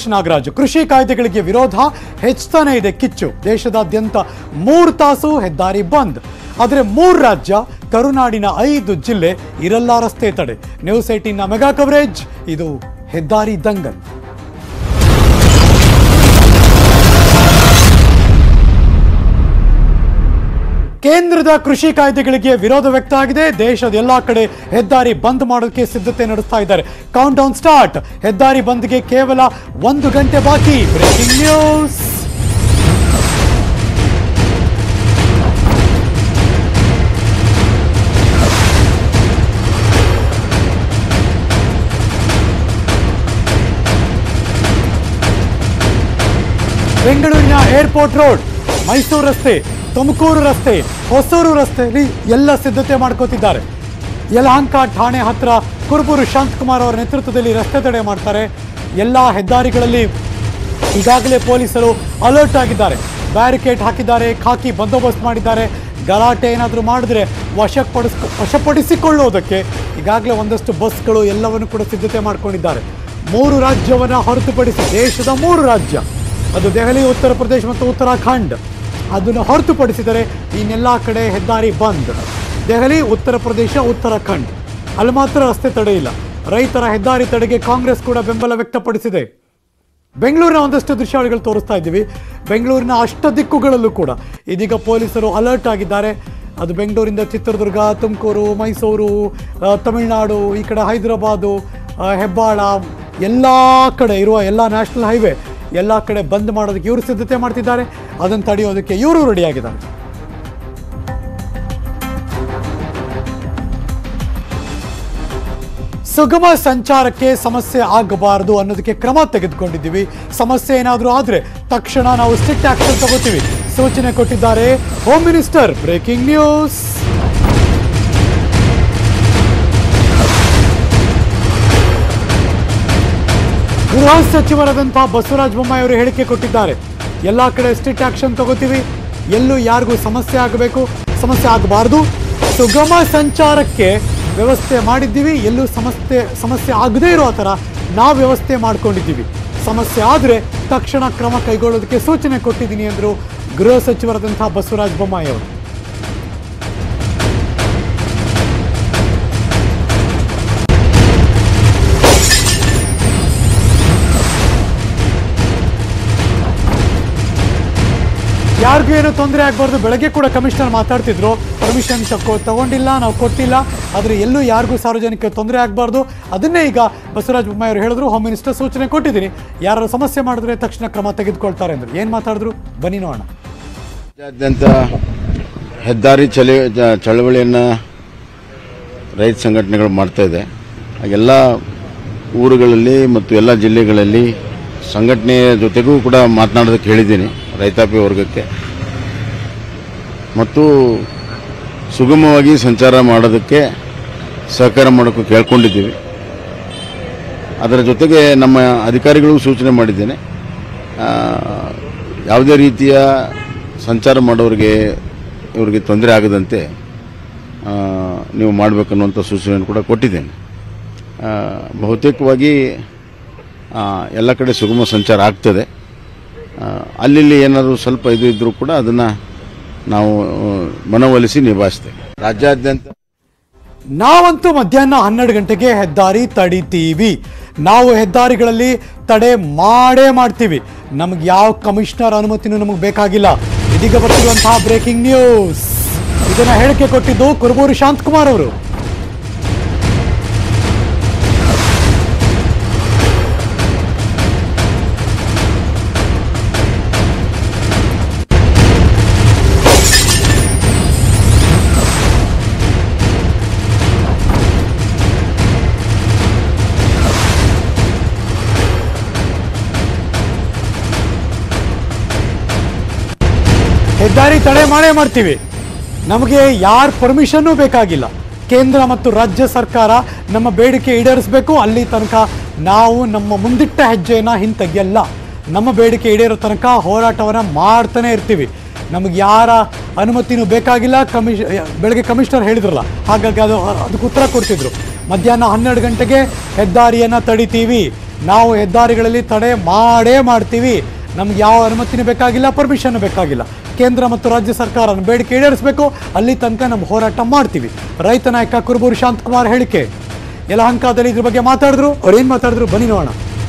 H Nagaraju ಕೃಷಿ ಕಾಯ್ದೆಗಳಿಗೆ ವಿರೋಧ ಹೆಚ್ಚುತ್ತಾನೆ ಇದೆ ಕಿಚ್ಚು ದೇಶದಾದ್ಯಂತ ಮೂರು ತಾಸು ಹೆದ್ದಾರಿ ಬಂದ್ ಆದರೆ ಮೂರು ರಾಜ್ಯ ಕರುನಾಡಿನ ಐದು ಜಿಲ್ಲೆ ಇರಲ್ಲ ರಸ್ತೆ ತಡೆ ನ್ಯೂಸ್ ಏಟೀನ್ನ ಮೆಗಾ ಕವರೇಜ್ ಇದು ಹೆದ್ದಾರಿ ದಂಗಲ್ ಕೇಂದ್ರದ ಕೃಷಿ ಕಾಯ್ದೆಗಳಿಗೆ ವಿರೋಧ ವ್ಯಕ್ತ ಆಗಿದೆ ದೇಶದ ಎಲ್ಲಾ ಕಡೆ ಹೆದ್ದಾರಿ ಬಂದ್ ಮಾಡೋದಕ್ಕೆ ಸಿದ್ಧತೆ ನಡೆಸ್ತಾ ಇದ್ದಾರೆ ಕೌಂಟ್ ಡೌನ್ ಸ್ಟಾರ್ಟ್ ಹೆದ್ದಾರಿ ಬಂದ್ಗೆ ಕೇವಲ ಒಂದು ಗಂಟೆ ಬಾಕಿ ಬ್ರೇಕಿಂಗ್ ನ್ಯೂಸ್ ಬೆಂಗಳೂರಿನ ಏರ್ಪೋರ್ಟ್ ರೋಡ್ ಮೈಸೂರು ರಸ್ತೆ ತುಮಕೂರು ರಸ್ತೆ ಹೊಸೂರು ರಸ್ತೆಯಲ್ಲಿ ಎಲ್ಲ ಸಿದ್ಧತೆ ಮಾಡ್ಕೋತಿದ್ದಾರೆ ಯಲಹಂಕ ಠಾಣೆ ಹತ್ರ ಕುರುಬೂರು ಶಾಂತಕುಮಾರ್ ಅವರ ನೇತೃತ್ವದಲ್ಲಿ ರಸ್ತೆ ತಡೆ ಮಾಡ್ತಾರೆ ಎಲ್ಲ ಹೆದ್ದಾರಿಗಳಲ್ಲಿ ಈಗಾಗಲೇ ಪೊಲೀಸರು ಅಲರ್ಟ್ ಆಗಿದ್ದಾರೆ ಬ್ಯಾರಿಕೇಡ್ ಹಾಕಿದ್ದಾರೆ ಖಾಕಿ ಬಂದೋಬಸ್ತ್ ಮಾಡಿದ್ದಾರೆ ಗಲಾಟೆ ಏನಾದರೂ ಮಾಡಿದ್ರೆ ವಶಪಡಿಸ್ ವಶಪಡಿಸಿಕೊಳ್ಳುವುದಕ್ಕೆ ಈಗಾಗಲೇ ಒಂದಷ್ಟು ಬಸ್ಗಳು ಎಲ್ಲವನ್ನು ಕೂಡ ಸಿದ್ಧತೆ ಮಾಡ್ಕೊಂಡಿದ್ದಾರೆ ಮೂರು ರಾಜ್ಯವನ್ನು ಹೊರತುಪಡಿಸಿ ದೇಶದ ಮೂರು ರಾಜ್ಯ ಅದು ದೆಹಲಿ ಉತ್ತರ ಪ್ರದೇಶ ಮತ್ತು ಉತ್ತರಾಖಂಡ್ ಅದನ್ನು ಹೊರತುಪಡಿಸಿದರೆ ಇನ್ನೆಲ್ಲ ಕಡೆ ಹೆದ್ದಾರಿ ಬಂದ್ ದೆಹಲಿ ಉತ್ತರ ಪ್ರದೇಶ ಉತ್ತರಾಖಂಡ್ ಅಲ್ಲಿ ಮಾತ್ರ ರಸ್ತೆ ತಡೆ ಇಲ್ಲ ರೈತರ ಹೆದ್ದಾರಿ ತಡೆಗೆ ಕಾಂಗ್ರೆಸ್ ಕೂಡ ಬೆಂಬಲ ವ್ಯಕ್ತಪಡಿಸಿದೆ ಬೆಂಗಳೂರಿನ ಒಂದಷ್ಟು ದೃಶ್ಯಾವಳಿಗಳು ತೋರಿಸ್ತಾ ಇದ್ದೀವಿ ಬೆಂಗಳೂರಿನ ಅಷ್ಟ ದಿಕ್ಕುಗಳಲ್ಲೂ ಕೂಡ ಇದೀಗ ಪೊಲೀಸರು ಅಲರ್ಟ್ ಆಗಿದ್ದಾರೆ ಅದು ಬೆಂಗಳೂರಿಂದ ಚಿತ್ರದುರ್ಗ ತುಮಕೂರು ಮೈಸೂರು ಆ, ತಮಿಳುನಾಡು ಈ ಕಡೆ ಹೈದರಾಬಾದು ಆ, ಹೆಬ್ಬಾಳ ಎಲ್ಲ ಕಡೆ ಇರುವ ಎಲ್ಲ ನ್ಯಾಷನಲ್ ಹೈವೇ ಎಲ್ಲ ಕಡೆ ಬಂದ್ ಮಾಡೋದಕ್ಕೆ ಇವರು ಸಿದ್ಧತೆ ಮಾಡ್ತಿದ್ದಾರೆ ಅದನ್ನು ತಡೆಯೋದಕ್ಕೆ ಇವರು ರೆಡಿಯಾಗಿದ್ದಾರೆ ಸುಗಮ ಸಂಚಾರಕ್ಕೆ ಸಮಸ್ಯೆ ಆಗಬಾರದು ಅನ್ನೋದಕ್ಕೆ ಕ್ರಮ ತೆಗೆದುಕೊಂಡಿದ್ದೀವಿ ಸಮಸ್ಯೆ ಏನಾದರೂ ಆದರೆ ತಕ್ಷಣ ನಾವು ಸ್ಟ್ರಿಕ್ಟ್ ಆಕ್ಷನ್ ತಗೋತೀವಿ ಸೂಚನೆ ಕೊಟ್ಟಿದ್ದಾರೆ ಹೋಮ್ ಮಿನಿಸ್ಟರ್ ಬ್ರೇಕಿಂಗ್ ನ್ಯೂಸ್ ಗೃಹ ಸಚಿವರಾದಂತಹ ಬಸವರಾಜ ಬೊಮ್ಮಾಯಿ ಅವರು ಹೇಳಿಕೆ ಕೊಟ್ಟಿದ್ದಾರೆ ಎಲ್ಲ ಕಡೆ ಸ್ಟ್ರಿಕ್ಟ್ ಆಕ್ಷನ್ ತಗೋತೀವಿ ಎಲ್ಲೂ ಯಾರಿಗೂ ಸಮಸ್ಯೆ ಆಗಬೇಕು ಸಮಸ್ಯೆ ಆಗಬಾರ್ದು ಸುಗಮ ಸಂಚಾರಕ್ಕೆ ವ್ಯವಸ್ಥೆ ಮಾಡಿದ್ದೀವಿ ಎಲ್ಲೂ ಸಮಸ್ಯೆ ಸಮಸ್ಯೆ ಆಗದೇ ಇರೋ ಥರ ನಾವು ವ್ಯವಸ್ಥೆ ಮಾಡ್ಕೊಂಡಿದ್ದೀವಿ ಸಮಸ್ಯೆ ಆದರೆ ತಕ್ಷಣ ಕ್ರಮ ಕೈಗೊಳ್ಳೋದಕ್ಕೆ ಸೂಚನೆ ಕೊಟ್ಟಿದ್ದೀನಿ ಎಂದರು ಗೃಹ ಸಚಿವರಾದಂತಹ ಬಸವರಾಜ ಬೊಮ್ಮಾಯಿ ಅವರು ಯಾರಿಗೂ ಏನೂ ತೊಂದರೆ ಆಗಬಾರ್ದು ಬೆಳಗ್ಗೆ ಕೂಡ ಕಮಿಷನರ್ ಮಾತಾಡ್ತಿದ್ರು ಪರ್ಮಿಷನ್ ತಗೋ ತಗೊಂಡಿಲ್ಲ ನಾವು ಕೊಟ್ಟಿಲ್ಲ ಆದರೆ ಎಲ್ಲೂ ಯಾರಿಗೂ ಸಾರ್ವಜನಿಕ ತೊಂದರೆ ಆಗಬಾರ್ದು ಅದನ್ನೇ ಈಗ ಬಸವರಾಜ ಬೊಮ್ಮಾಯಿ ಅವರು ಹೇಳಿದ್ರು ಹೋಮ್ ಮಿನಿಸ್ಟರ್ ಸೂಚನೆ ಕೊಟ್ಟಿದ್ದೀನಿ ಯಾರು ಸಮಸ್ಯೆ ಮಾಡಿದ್ರೆ ತಕ್ಷಣ ಕ್ರಮ ತೆಗೆದುಕೊಳ್ತಾರೆ ಅಂದ್ರು ಏನು ಮಾತಾಡಿದ್ರು ಬನ್ನಿ ನೋಡೋಣ ರಾಜ್ಯಾದ್ಯಂತ ಹೆದ್ದಾರಿ ಚಳಿ ಚ- ಚಳವಳಿಯನ್ನು ರೈತ ಸಂಘಟನೆಗಳು ಮಾಡ್ತಾ ಇದೆ ಎಲ್ಲ ಊರುಗಳಲ್ಲಿ ಮತ್ತು ಎಲ್ಲ ಜಿಲ್ಲೆಗಳಲ್ಲಿ ಸಂಘಟನೆಯ ಜೊತೆಗೂ ಕೂಡ ಮಾತನಾಡೋದಕ್ಕೆ ಹೇಳಿದ್ದೀನಿ ರೈತಾಪಿ ವರ್ಗಕ್ಕೆ ಮತ್ತು ಸುಗಮವಾಗಿ ಸಂಚಾರ ಮಾಡೋದಕ್ಕೆ ಸಹಕಾರ ಮಾಡೋಕ್ಕೆ ಕೇಳ್ಕೊಂಡಿದ್ದೀವಿ ಅದರ ಜೊತೆಗೆ ನಮ್ಮ ಅಧಿಕಾರಿಗಳಿಗೂ ಸೂಚನೆ ಮಾಡಿದ್ದೇನೆ ಆ, ಯಾವುದೇ ರೀತಿಯ ಸಂಚಾರ ಮಾಡೋರಿಗೆ ಇವರಿಗೆ ತೊಂದರೆ ಆಗದಂತೆ ಆ, ನೀವು ಮಾಡಬೇಕನ್ನುವಂಥ ಸೂಚನೆಯನ್ನು ಕೂಡ ಕೊಟ್ಟಿದ್ದೇನೆ ಆ, ಬಹುತೇಕವಾಗಿ ಆ, ಎಲ್ಲ ಕಡೆ ಸುಗಮ ಸಂಚಾರ ಆಗ್ತದೆ ಆ, ಅಲ್ಲಿ ಏನಾದರೂ ಸ್ವಲ್ಪ ಇದು ಇದ್ದರೂ ಕೂಡ ಅದನ್ನು ನಾವು ಆ, ಮನವೊಲಿಸಿ ನಿಭಾಯಿಸ್ತೇವೆ ರಾಜ್ಯಾದ್ಯಂತ ನಾವಂತೂ ಮಧ್ಯಾಹ್ನ ಹನ್ನೆರಡು ಗಂಟೆಗೆ ಹೆದ್ದಾರಿ ತಡಿತೀವಿ ನಾವು ಹೆದ್ದಾರಿಗಳಲ್ಲಿ ತಡೆ ಮಾಡೇ ಮಾಡ್ತೀವಿ ನಮ್ಗೆ ಯಾವ ಕಮಿಷನರ್ ಅನುಮತಿನೂ ನಮಗೆ ಬೇಕಾಗಿಲ್ಲ ಇದೀಗ ಬರ್ತಿರುವಂತಹ ಬ್ರೇಕಿಂಗ್ ನ್ಯೂಸ್ ಇದನ್ನ ಹೇಳಿಕೆ ಕೊಟ್ಟಿದ್ದು ಕುರುಬೂರು ಶಾಂತಕುಮಾರ್ ಅವರು ಹೆದ್ದಾರಿ ತಡೆ ಮಾಡೇ ಮಾಡ್ತೀವಿ ನಮಗೆ ಯಾರ ಪರ್ಮಿಷನ್ನೂ ಬೇಕಾಗಿಲ್ಲ ಕೇಂದ್ರ ಮತ್ತು ರಾಜ್ಯ ಸರ್ಕಾರ ನಮ್ಮ ಬೇಡಿಕೆ ಈಡೇರಿಸಬೇಕು ಅಲ್ಲಿ ತನಕ ನಾವು ನಮ್ಮ ಮುಂದಿಟ್ಟ ಹೆಜ್ಜೆಯನ್ನು ಹಿಂತೆಗೆಯಲ್ಲ ನಮ್ಮ ಬೇಡಿಕೆ ಈಡೇರೋ ತನಕ ಹೋರಾಟವನ್ನು ಮಾಡ್ತಾನೆ ಇರ್ತೀವಿ ನಮಗೆ ಯಾರ ಅನುಮತಿನೂ ಬೇಕಾಗಿಲ್ಲ ಕಮಿಷ್ ಬೆಳಗ್ಗೆ ಕಮಿಷನರ್ ಹೇಳಿದ್ರಲ್ಲ ಹಾಗಾಗಿ ಅದು ಅದಕ್ಕೆ ಉತ್ತರ ಕೊಡ್ತಿದ್ರು ಮಧ್ಯಾಹ್ನ ಹನ್ನೆರಡು ಗಂಟೆಗೆ ಹೆದ್ದಾರಿಯನ್ನು ತಡಿತೀವಿ ನಾವು ಹೆದ್ದಾರಿಗಳಲ್ಲಿ ತಡೆ ಮಾಡೇ ಮಾಡ್ತೀವಿ ನಮ್ಗೆ ಯಾವ ಅನುಮತಿನೂ ಬೇಕಾಗಿಲ್ಲ ಪರ್ಮಿಷನ್ ಬೇಕಾಗಿಲ್ಲ ಕೇಂದ್ರ ಮತ್ತು ರಾಜ್ಯ ಸರ್ಕಾರ ಬೇಡಿಕೆ ಈಡೇರಿಸಬೇಕು ಅಲ್ಲಿ ತನಕ ನಮ್ಮ ಹೋರಾಟ ಮಾಡ್ತೀವಿ ರೈತ ನಾಯಕ ಕುರುಬೂರು ಶಾಂತಕುಮಾರ್ ಹೇಳಿಕೆ ಯಲಹಂಕದಲ್ಲಿ ಇದ್ರ ಬಗ್ಗೆ ಮಾತಾಡಿದ್ರು ಅವ್ರು ಏನು ಮಾತಾಡಿದ್ರು ಬನ್ನಿ ನೋಡೋಣ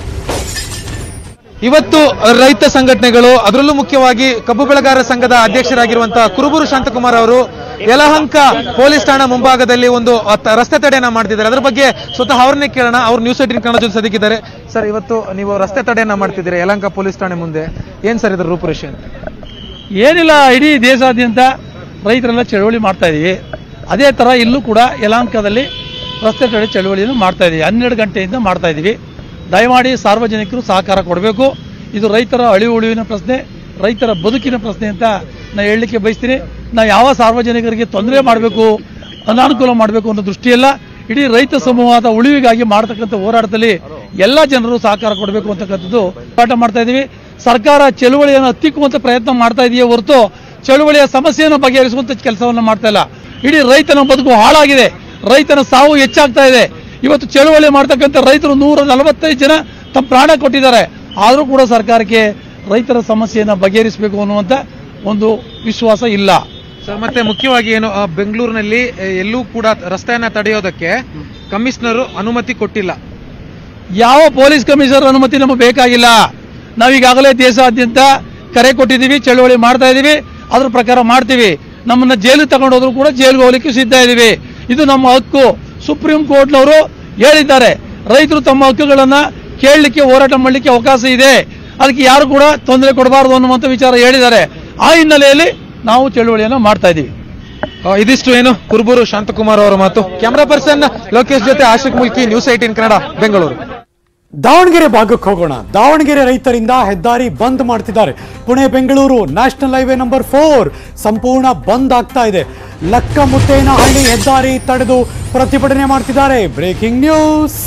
ಇವತ್ತು ರೈತ ಸಂಘಟನೆಗಳು ಅದರಲ್ಲೂ ಮುಖ್ಯವಾಗಿ ಕಬ್ಬು ಬೆಳೆಗಾರರ ಸಂಘದ ಅಧ್ಯಕ್ಷರಾಗಿರುವಂತಹ ಕುರುಬೂರು ಶಾಂತಕುಮಾರ್ ಅವರು ಯಲಹಂಕ ಪೊಲೀಸ್ ಠಾಣಾ ಮುಂಭಾಗದಲ್ಲಿ ಒಂದು ಅ, ತ- ರಸ್ತೆ ತಡೆಯನ್ನ ಮಾಡ್ತಿದ್ದಾರೆ ಅದರ ಬಗ್ಗೆ ಸ್ವತಃ ಅವ್ರನ್ನೇ ಕೇಳೋಣ ಅವ್ರು ನ್ಯೂಸ್ ಏಟಿನ್ ಕನ್ನಡ ಜೊತೆ ಸದಿಕಿದ್ದಾರೆ ಸರ್ ಇವತ್ತು ನೀವು ರಸ್ತೆ ತಡೆಯನ್ನ ಮಾಡ್ತಿದ್ದೀರಿ ಯಲಹಂಕ ಪೊಲೀಸ್ ಠಾಣೆ ಮುಂದೆ ಏನ್ ಸರ್ ಇದರ ರೂಪುರೇಷೆ ಅಂತ ಏನಿಲ್ಲ ಇಡೀ ದೇಶಾದ್ಯಂತ ರೈತರೆಲ್ಲ ಚಳವಳಿ ಮಾಡ್ತಾ ಇದೀವಿ ಅದೇ ಥರ ಇಲ್ಲೂ ಕೂಡ ಯಲಾಂಕದಲ್ಲಿ ರಸ್ತೆ ತಡೆ ಚಳವಳಿಯನ್ನು ಮಾಡ್ತಾ ಇದೀವಿ ಹನ್ನೆರಡು ಗಂಟೆಯಿಂದ ಮಾಡ್ತಾ ಇದ್ದೀವಿ ದಯಮಾಡಿ ಸಾರ್ವಜನಿಕರು ಸಹಕಾರ ಕೊಡಬೇಕು ಇದು ರೈತರ ಅಳಿವು ಉಳಿವಿನ ಪ್ರಶ್ನೆ ರೈತರ ಬದುಕಿನ ಪ್ರಶ್ನೆ ಅಂತ ನಾನು ಹೇಳಲಿಕ್ಕೆ ಬಯಸ್ತೀನಿ ನಾವು ಯಾವ ಸಾರ್ವಜನಿಕರಿಗೆ ತೊಂದರೆ ಮಾಡಬೇಕು ಅನಾನುಕೂಲ ಮಾಡಬೇಕು ಅನ್ನೋ ದೃಷ್ಟಿಯಲ್ಲ ಇಡೀ ರೈತ ಸಮೂಹದ ಉಳಿವಿಗಾಗಿ ಮಾಡತಕ್ಕಂಥ ಹೋರಾಟದಲ್ಲಿ ಎಲ್ಲ ಜನರು ಸಹಕಾರ ಕೊಡಬೇಕು ಅಂತಕ್ಕಂಥದ್ದು ಹೋರಾಟ ಮಾಡ್ತಾ ಇದ್ದೀವಿ ಸರ್ಕಾರ ಚಳುವಳಿಯನ್ನು ಹತ್ತಿಕ್ಕುವಂತ ಪ್ರಯತ್ನ ಮಾಡ್ತಾ ಇದೆಯೇ ಹೊರತು ಚಳುವಳಿಯ ಸಮಸ್ಯೆಯನ್ನು ಬಗೆಹರಿಸುವಂತ ಕೆಲಸವನ್ನು ಮಾಡ್ತಾ ಇಲ್ಲ ಇಡೀ ರೈತನ ಬದುಕು ಹಾಳಾಗಿದೆ ರೈತನ ಸಾವು ಹೆಚ್ಚಾಗ್ತಾ ಇದೆ ಇವತ್ತು ಚಳುವಳಿ ಮಾಡ್ತಕ್ಕಂಥ ರೈತರು ನೂರ ನಲವತ್ತೈದು ಜನ ತಮ್ಮ ಪ್ರಾಣ ಕೊಟ್ಟಿದ್ದಾರೆ ಆದರೂ ಕೂಡ ಸರ್ಕಾರಕ್ಕೆ ರೈತರ ಸಮಸ್ಯೆಯನ್ನು ಬಗೆಹರಿಸಬೇಕು ಅನ್ನುವಂಥ ಒಂದು ವಿಶ್ವಾಸ ಇಲ್ಲ ಸರ್ ಮತ್ತೆ ಮುಖ್ಯವಾಗಿ ಏನು ಆ, ಬೆಂಗಳೂರಿನಲ್ಲಿ ಎ, ಎಲ್ಲೂ ಕೂಡ ರಸ್ತೆಯನ್ನ ತಡೆಯೋದಕ್ಕೆ ಕಮಿಷನರ್ ಅನುಮತಿ ಕೊಟ್ಟಿಲ್ಲ ಯಾವ ಪೊಲೀಸ್ ಕಮಿಷನರ್ ಅನುಮತಿ ನಮಗೆ ಬೇಕಾಗಿಲ್ಲ ನಾವೀಗಾಗಲೇ ದೇಶಾದ್ಯಂತ ಕರೆ ಕೊಟ್ಟಿದ್ದೀವಿ ಚಳುವಳಿ ಮಾಡ್ತಾ ಇದ್ದೀವಿ ಅದ್ರ ಪ್ರಕಾರ ಮಾಡ್ತೀವಿ ನಮ್ಮನ್ನ ಜೈಲಿಗೆ ತಗೊಂಡೋದ್ರು ಕೂಡ ಜೈಲಿಗೆ ಹೋಗ್ಲಿಕ್ಕೆ ಸಿದ್ಧ ಇದ್ದೀವಿ ಇದು ನಮ್ಮ ಹಕ್ಕು ಸುಪ್ರೀಂ ಕೋರ್ಟ್ನವರು ಹೇಳಿದ್ದಾರೆ ರೈತರು ತಮ್ಮ ಹಕ್ಕುಗಳನ್ನ ಕೇಳಲಿಕ್ಕೆ ಹೋರಾಟ ಮಾಡಲಿಕ್ಕೆ ಅವಕಾಶ ಇದೆ ಅದಕ್ಕೆ ಯಾರು ಕೂಡ ತೊಂದರೆ ಕೊಡಬಾರದು ಅನ್ನುವಂಥ ವಿಚಾರ ಹೇಳಿದ್ದಾರೆ ಆ ಹಿನ್ನೆಲೆಯಲ್ಲಿ ನಾವು ಚಳುವಳಿಯನ್ನು ಮಾಡ್ತಾ ಇದ್ದೀವಿ ಆ, ಇದಿಷ್ಟು ಏನು ಕುರುಬೂರು ಶಾಂತಕುಮಾರ್ ಅವರ ಮಾತು ಕ್ಯಾಮರಾ ಪರ್ಸನ್ ಲೋಕೇಶ್ ಜೊತೆ ಆಶಿಕ್ ಮುಲ್ಕಿ ನ್ಯೂಸ್ ಏಟೀನ್ ಕನ್ನಡ ಬೆಂಗಳೂರು ದಾವಣಗೆರೆ ಭಾಗಕ್ಕೆ ಹೋಗೋಣ ದಾವಣಗೆರೆ ರೈತರಿಂದ ಹೆದ್ದಾರಿ ಬಂದ್ ಮಾಡ್ತಿದ್ದಾರೆ Pune Bengaluru national highway number four ಸಂಪೂರ್ಣ ಬಂದ್ ಆಗ್ತಾ ಇದೆ ಲಕ್ಕ ಮುತ್ತೇನಹಳ್ಳಿ ಹೆದ್ದಾರಿ ತಡೆದು ಪ್ರತಿಭಟನೆ ಮಾಡ್ತಿದ್ದಾರೆ ಬ್ರೇಕಿಂಗ್ ನ್ಯೂಸ್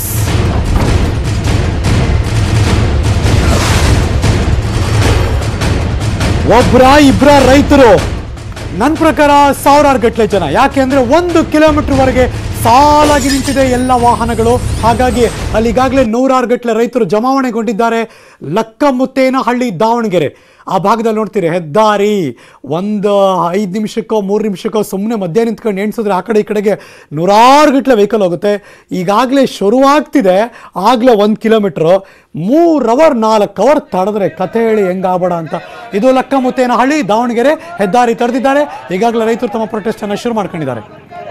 ಒಬ್ರ ಇಬ್ರ ರೈತರು ನನ್ನ ಪ್ರಕಾರ ಸಾವಿರಾರು ಗಟ್ಟಲೆ ಜನ ಯಾಕೆ ಅಂದ್ರೆ ಒಂದು ಕಿಲೋಮೀಟರ್ ವರೆಗೆ ಸಾಲಾಗಿ ನಿಂತಿದೆ ಎಲ್ಲ ವಾಹನಗಳು ಹಾಗಾಗಿ ಅಲ್ಲಿ ಈಗಾಗಲೇ ನೂರಾರು ಗಟ್ಟಲೆ ರೈತರು ಜಮಾವಣೆಗೊಂಡಿದ್ದಾರೆ ಲಕ್ಕಮುತ್ತೇನಹಳ್ಳಿ ದಾವಣಗೆರೆ ಆ ಭಾಗದಲ್ಲಿ ನೋಡ್ತೀರಿ ಹೆದ್ದಾರಿ ಒಂದು ಐದು ನಿಮಿಷಕ್ಕೋ ಮೂರು ನಿಮಿಷಕ್ಕೋ ಸುಮ್ಮನೆ ಮಧ್ಯ ನಿಂತ್ಕೊಂಡು ಎಣಿಸಿದ್ರೆ ಆ ಕಡೆ ಈ ಕಡೆಗೆ ನೂರಾರು ಗಟ್ಟಲೆ ವೆಹಿಕಲ್ ಹೋಗುತ್ತೆ ಈಗಾಗಲೇ ಶುರುವಾಗ್ತಿದೆ ಆಗಲೇ ಒಂದು ಕಿಲೋಮೀಟ್ರು ಮೂರು ಅವರ್ ನಾಲ್ಕು ಅವರ್ ತಡೆದ್ರೆ ಕಥೆ ಹೇಳಿ ಹೆಂಗಾಗಬೇಡ ಅಂತ ಇದು ಲಕ್ಕಮುತ್ತೇನಹಳ್ಳಿ ದಾವಣಗೆರೆ ಹೆದ್ದಾರಿ ತಡೆದಿದ್ದಾರೆ ಈಗಾಗಲೇ ರೈತರು ತಮ್ಮ ಪ್ರೊಟೆಸ್ಟನ್ನು ಶುರು ಮಾಡ್ಕೊಂಡಿದ್ದಾರೆ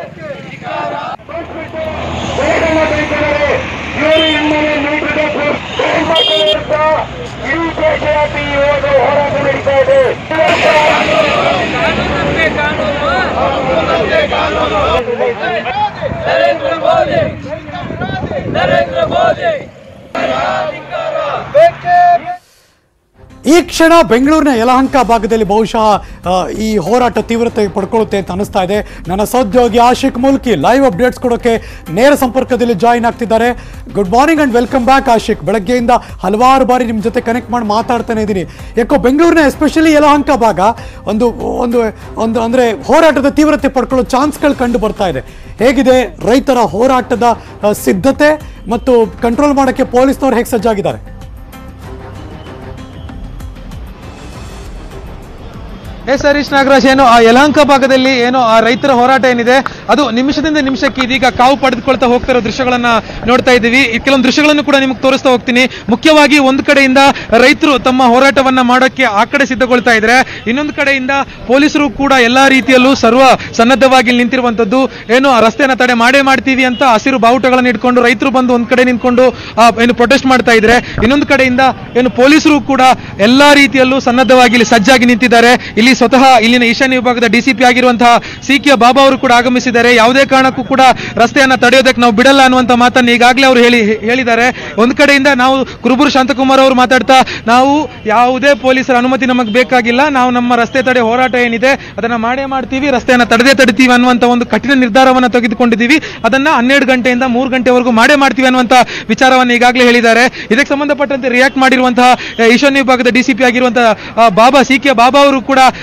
ಇವರು ಇಮ್ಮನೆ ನೀಡಿದ ಹೆಣ್ಮಕ್ಕಳಿಂದ ಇಡೀ ದೇಶವ್ಯಾಪಿ ಈ ಒಂದು ಹೋರಾಟ ನಡೀತಾ ಇದೆ ಈ ಕ್ಷಣ ಬೆಂಗಳೂರಿನ ಯಲಹಂಕ ಭಾಗದಲ್ಲಿ ಬಹುಶಃ ಆ, ಈ ಹೋರಾಟ ತೀವ್ರತೆ ಪಡ್ಕೊಳ್ಳುತ್ತೆ ಅಂತ ಅನಿಸ್ತಾ ಇದೆ ನನ್ನ ಸಹೋದ್ಯೋಗಿ ಆಶಿಕ್ ಮುಲ್ಕಿ ಲೈವ್ ಅಪ್ಡೇಟ್ಸ್ ಕೊಡೋಕೆ ನೇರ ಸಂಪರ್ಕದಲ್ಲಿ ಜಾಯಿನ್ ಆಗ್ತಿದ್ದಾರೆ good morning and welcome back Ashik ಬೆಳಗ್ಗೆಯಿಂದ ಹಲವಾರು ಬಾರಿ ನಿಮ್ಮ ಜೊತೆ ಕನೆಕ್ಟ್ ಮಾಡಿ ಮಾತಾಡ್ತಾನೆ ಇದ್ದೀನಿ ಯಾಕೋ ಬೆಂಗಳೂರಿನ ಎಸ್ಪೆಷಲಿ ಯಲಹಂಕ ಭಾಗ ಒಂದು ಒಂದು ಒಂದು ಅಂದರೆ ಹೋರಾಟದ ತೀವ್ರತೆ ಪಡ್ಕೊಳ್ಳೋ ಚಾನ್ಸ್ಗಳು ಕಂಡು ಬರ್ತಾ ಇದೆ ಹೇಗಿದೆ ರೈತರ ಹೋರಾಟದ ಆ, ಸಿದ್ಧತೆ ಮತ್ತು ಕಂಟ್ರೋಲ್ ಮಾಡೋಕ್ಕೆ ಪೊಲೀಸ್ನವ್ರು ಹೇಗೆ ಸಜ್ಜಾಗಿದ್ದಾರೆ ಎಸ್ ಹರೀಶ್ ನಾಗರಾಜ್ ಏನು ಆ ಯಲಹಂಕ ಭಾಗದಲ್ಲಿ ಏನು ಆ ರೈತರ ಹೋರಾಟ ಏನಿದೆ ಅದು ನಿಮಿಷದಿಂದ ನಿಮಿಷಕ್ಕೆ ಇದೀಗ ಕಾವು ಪಡೆದುಕೊಳ್ತಾ ಹೋಗ್ತಿರೋ ದೃಶ್ಯಗಳನ್ನ ನೋಡ್ತಾ ಇದ್ದೀವಿ ಈ ಕೆಲವೊಂದು ದೃಶ್ಯಗಳನ್ನು ಕೂಡ ನಿಮಗೆ ತೋರಿಸ್ತಾ ಹೋಗ್ತೀನಿ ಮುಖ್ಯವಾಗಿ ಒಂದು ಕಡೆಯಿಂದ ರೈತರು ತಮ್ಮ ಹೋರಾಟವನ್ನ ಮಾಡೋಕ್ಕೆ ಆ ಕಡೆ ಸಿದ್ಧಗೊಳ್ತಾ ಇದ್ರೆ ಇನ್ನೊಂದು ಕಡೆಯಿಂದ ಪೊಲೀಸರು ಕೂಡ ಎಲ್ಲಾ ರೀತಿಯಲ್ಲೂ ಸರ್ವ ಸನ್ನದ್ಧವಾಗಿ ನಿಂತಿರುವಂತದ್ದು ಏನು ಆ ರಸ್ತೆನ ತಡೆ ಮಾಡೇ ಮಾಡ್ತೀವಿ ಅಂತ ಹಸಿರು ಬಾವುಟಗಳನ್ನ ಇಟ್ಕೊಂಡು ರೈತರು ಬಂದು ಒಂದ್ ಕಡೆ ನಿಂತ್ಕೊಂಡು ಆ, ಏನು ಪ್ರೊಟೆಸ್ಟ್ ಮಾಡ್ತಾ ಇದ್ರೆ ಇನ್ನೊಂದು ಕಡೆಯಿಂದ ಏನು ಪೊಲೀಸರು ಕೂಡ ಎಲ್ಲಾ ರೀತಿಯಲ್ಲೂ ಸನ್ನದ್ಧವಾಗಿ ಇಲ್ಲಿ ಸಜ್ಜಾಗಿ ನಿಂತಿದ್ದಾರೆ ಇಲ್ಲಿ ಸ್ವತಃ ಇಲ್ಲಿನ ಈಶಾನ್ಯ ವಿಭಾಗದ ಡಿಸಿಪಿ ಆಗಿರುವಂತಹ ಸಿ ಕೆ ಬಾಬಾ ಅವರು ಕೂಡ ಆಗಮಿಸಿದ್ದಾರೆ ಯಾವುದೇ ಕಾರಣಕ್ಕೂ ಕೂಡ ರಸ್ತೆಯನ್ನ ತಡೆಯೋದಕ್ಕೆ ನಾವು ಬಿಡಲ್ಲ ಅನ್ನುವಂತ ಮಾತನ್ನ ಈಗಾಗಲೇ ಅವರು ಹೇಳಿ ಹೇಳಿದ್ದಾರೆ ಒಂದ್ ಕಡೆಯಿಂದ ನಾವು ಕುರುಬೂರು ಶಾಂತಕುಮಾರ್ ಅವರು ಮಾತಾಡ್ತಾ ನಾವು ಯಾವುದೇ ಪೊಲೀಸರ ಅನುಮತಿ ನಮಗೆ ಬೇಕಾಗಿಲ್ಲ ನಾವು ನಮ್ಮ ರಸ್ತೆ ತಡೆ ಹೋರಾಟ ಏನಿದೆ ಅದನ್ನ ಮಾಡೇ ಮಾಡ್ತೀವಿ ರಸ್ತೆಯನ್ನ ತಡೆದೇ ತಡಿತೀವಿ ಅನ್ನುವಂತ ಒಂದು ಕಠಿಣ ನಿರ್ಧಾರವನ್ನ ತೆಗೆದುಕೊಂಡಿದ್ದೀವಿ ಅದನ್ನ ಹನ್ನೆರಡು ಗಂಟೆಯಿಂದ ಮೂರು ಗಂಟೆವರೆಗೂ ಮಾಡೇ ಮಾಡ್ತೀವಿ ಅನ್ನುವಂತ ವಿಚಾರವನ್ನು ಈಗಾಗಲೇ ಹೇಳಿದ್ದಾರೆ ಇದಕ್ಕೆ ಸಂಬಂಧಪಟ್ಟಂತೆ ರಿಯಾಕ್ಟ್ ಮಾಡಿರುವಂತಹ ಆ, ಈಶಾನ್ಯ ವಿಭಾಗದ ಡಿಸಿಪಿ ಆಗಿರುವಂತಹ ಆ, ಬಾಬಾ ಸಿ ಕೆ ಬಾಬಾ ಅವರು ಕೂಡ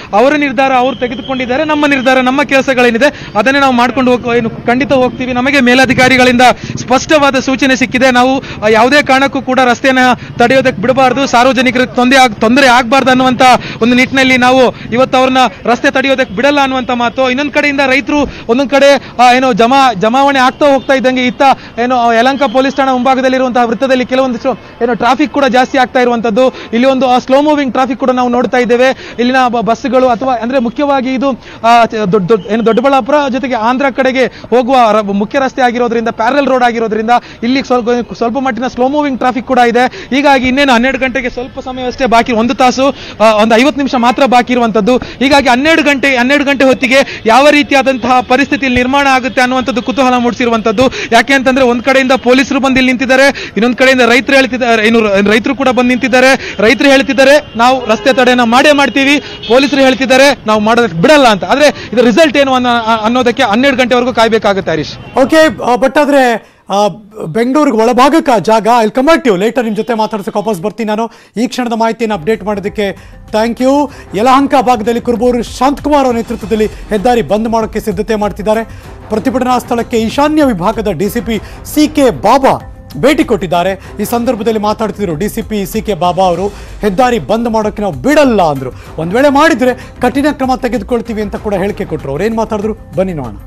ಅವರ ನಿರ್ಧಾರ ಅವರು ತೆಗೆದುಕೊಂಡಿದ್ದಾರೆ ನಮ್ಮ ನಿರ್ಧಾರ ನಮ್ಮ ಕೆಲಸಗಳೇನಿದೆ ಅದನ್ನೇ ನಾವು ಮಾಡ್ಕೊಂಡು ಹೋಗ್ ಏನು ಖಂಡಿತ ಹೋಗ್ತೀವಿ ನಮಗೆ ಮೇಲಧಿಕಾರಿಗಳಿಂದ ಸ್ಪಷ್ಟವಾದ ಸೂಚನೆ ಸಿಕ್ಕಿದೆ ನಾವು ಆ, ಯಾವುದೇ ಕಾರಣಕ್ಕೂ ಕೂಡ ರಸ್ತೆನ ತಡೆಯೋದಕ್ಕೆ ಬಿಡಬಾರ್ದು ಸಾರ್ವಜನಿಕರಿಗೆ ತೊಂದರೆ ಆಗ್ ತೊಂದರೆ ಆಗಬಾರ್ದು ಅನ್ನುವಂಥ ಒಂದು ನಿಟ್ಟಿನಲ್ಲಿ ನಾವು ಇವತ್ತು ಅವ್ರನ್ನ ರಸ್ತೆ ತಡೆಯೋದಕ್ಕೆ ಬಿಡಲ್ಲ ಅನ್ನುವಂಥ ಮಾತು ಇನ್ನೊಂದು ಕಡೆಯಿಂದ ರೈತರು ಒಂದೊಂದು ಕಡೆ ಆ, ಏನು ಜಮಾ ಜಮಾವಣೆ ಆಗ್ತಾ ಹೋಗ್ತಾ ಇದ್ದಂಗೆ ಇತ್ತ ಏನು ಯಲಂಕ ಪೊಲೀಸ್ ಠಾಣಾ ಮುಂಭಾಗದಲ್ಲಿರುವಂತಹ ವೃತ್ತದಲ್ಲಿ ಕೆಲವೊಂದಿಷ್ಟು ಏನು ಟ್ರಾಫಿಕ್ ಕೂಡ ಜಾಸ್ತಿ ಆಗ್ತಾ ಇರುವಂತದ್ದು ಇಲ್ಲಿ ಒಂದು ಸ್ಲೋ ಮೂವಿಂಗ್ ಟ್ರಾಫಿಕ್ ಕೂಡ ನಾವು ನೋಡ್ತಾ ಇದ್ದೇವೆ ಇಲ್ಲಿನ ಬ- ಬಸ್ಗಳು ಅಥವಾ ಅಂದ್ರೆ ಮುಖ್ಯವಾಗಿ ಇದು ಆ, ಚ- ದೊಡ್ಡ ದೊಡ್ಡ- ಏನು ದೊಡ್ಡಬಳ್ಳಾಪುರ ಜೊತೆಗೆ ಆಂಧ್ರ ಕಡೆಗೆ ಹೋಗುವ ರ- ಮುಖ್ಯ ರಸ್ತೆ ಆಗಿರೋದ್ರಿಂದ ಪ್ಯಾರಲ್ ರೋಡ್ ಆಗಿರೋದ್ರಿಂದ ಇಲ್ಲಿ ಸ್ವಲ್ಪ ಸ್ವಲ್ಪ ಮಟ್ಟಿನ ಸ್ಲೋ ಮೂವಿಂಗ್ ಟ್ರಾಫಿಕ್ ಕೂಡ ಇದೆ ಹೀಗಾಗಿ ಇನ್ನೇನು ಹನ್ನೆರಡು ಗಂಟೆಗೆ ಸ್ವಲ್ಪ ಸಮಯವಷ್ಟೇ ಬಾಕಿ ಒಂದು ತಾಸು ಆ, ಒಂದು ಐವತ್ತು ನಿಮಿಷ ಮಾತ್ರ ಬಾಕಿ ಇರುವಂತದ್ದು ಹೀಗಾಗಿ ಹನ್ನೆರಡು ಗಂಟೆ ಹನ್ನೆರಡು ಗಂಟೆ ಹೊತ್ತಿಗೆ ಯಾವ ರೀತಿಯಾದಂತಹ ಪರಿಸ್ಥಿತಿ ಇಲ್ಲಿ ನಿರ್ಮಾಣ ಆಗುತ್ತೆ ಅನ್ನುವಂಥದ್ದು ಕುತೂಹಲ ಮೂಡಿಸಿರುವಂತದ್ದು ಯಾಕೆ ಅಂತಂದ್ರೆ ಒಂದ್ ಕಡೆಯಿಂದ ಪೊಲೀಸರು ಬಂದು ಇಲ್ಲಿ ನಿಂತಿದ್ದಾರೆ ಇನ್ನೊಂದ್ ಕಡೆಯಿಂದ ರೈತರು ಹೇಳ್ತಿದ್ದಾರೆ ಏನು ರೈತರು ಕೂಡ ಬಂದು ನಿಂತಿದ್ದಾರೆ ರೈತರು ಹೇಳ್ತಿದ್ದಾರೆ ನಾವು ರಸ್ತೆ ತಡೆಯನ್ನ ಮಾಡೇ ಮಾಡ್ತೀವಿ ಪೊಲೀಸರು ಹೇಳ್ತಿದ್ದಾರೆ ನಾವು ಮಾಡೋದಕ್ಕೆ ಬಿಡಲ್ಲ ಅಂತ ಆದ್ರೆ ಇದು ರಿಸಲ್ಟ್ ಏನು ಅನ್ನೋ ಅನ್ನೋದಕ್ಕೆ ಹನ್ನೆರಡು ಗಂಟೆವರೆಗೂ ಕಾಯ್ಬೇಕಾಗುತ್ತೆ ಹರೀಶ್ ಓಕೆ ಬಟ್ ಆದ್ರೆ ಆ, ಬೆಂಗಳೂರಿಗೆ ಒಳಭಾಗಕ್ಕೆ ಆ ಜಾಗ ಇಲ್ಲಿ ಕಮರ್ಟಿವ್ ಲೇಟರ್ ನಿಮ್ಮ ಜೊತೆ ಮಾತಾಡ್ಸಕ್ಕೆ ವಾಪಸ್ ಬರ್ತೀನಿ ನಾನು ಈ ಕ್ಷಣದ ಮಾಹಿತಿಯನ್ನು ಅಪ್ಡೇಟ್ ಮಾಡೋದಕ್ಕೆ ಥ್ಯಾಂಕ್ ಯು ಯಲಹಂಕ ಭಾಗದಲ್ಲಿ ಕುರುಬೂರು ಶಾಂತಕುಮಾರ್ ಅವರ ನೇತೃತ್ವದಲ್ಲಿ ಹೆದ್ದಾರಿ ಬಂದ್ ಮಾಡೋಕ್ಕೆ ಸಿದ್ಧತೆ ಮಾಡ್ತಿದ್ದಾರೆ ಪ್ರತಿಭಟನಾ ಸ್ಥಳಕ್ಕೆ ಈಶಾನ್ಯ ವಿಭಾಗದ ಡಿಸಿಪಿ ಸಿ ಕೆ ಬಾಬಾ ಭೇಟಿ ಕೊಟ್ಟಿದ್ದಾರೆ ಈ ಸಂದರ್ಭದಲ್ಲಿ ಮಾತಾಡ್ತಿದ್ರು D C P C K Baba ಅವರು ಹೆದ್ದಾರಿ ಬಂದ್ ಮಾಡೋಕ್ಕೆ ನಾವು ಬಿಡಲ್ಲ ಅಂದ್ರು ಒಂದ್ ವೇಳೆ ಮಾಡಿದ್ರೆ ಕಠಿಣ ಕ್ರಮ ತೆಗೆದುಕೊಳ್ತೀವಿ ಅಂತ ಕೂಡ ಹೇಳಿಕೆ ಕೊಟ್ಟರು ಅವ್ರು ಏನ್ ಮಾತಾಡಿದ್ರು ಬನ್ನಿ ನೋಡೋಣ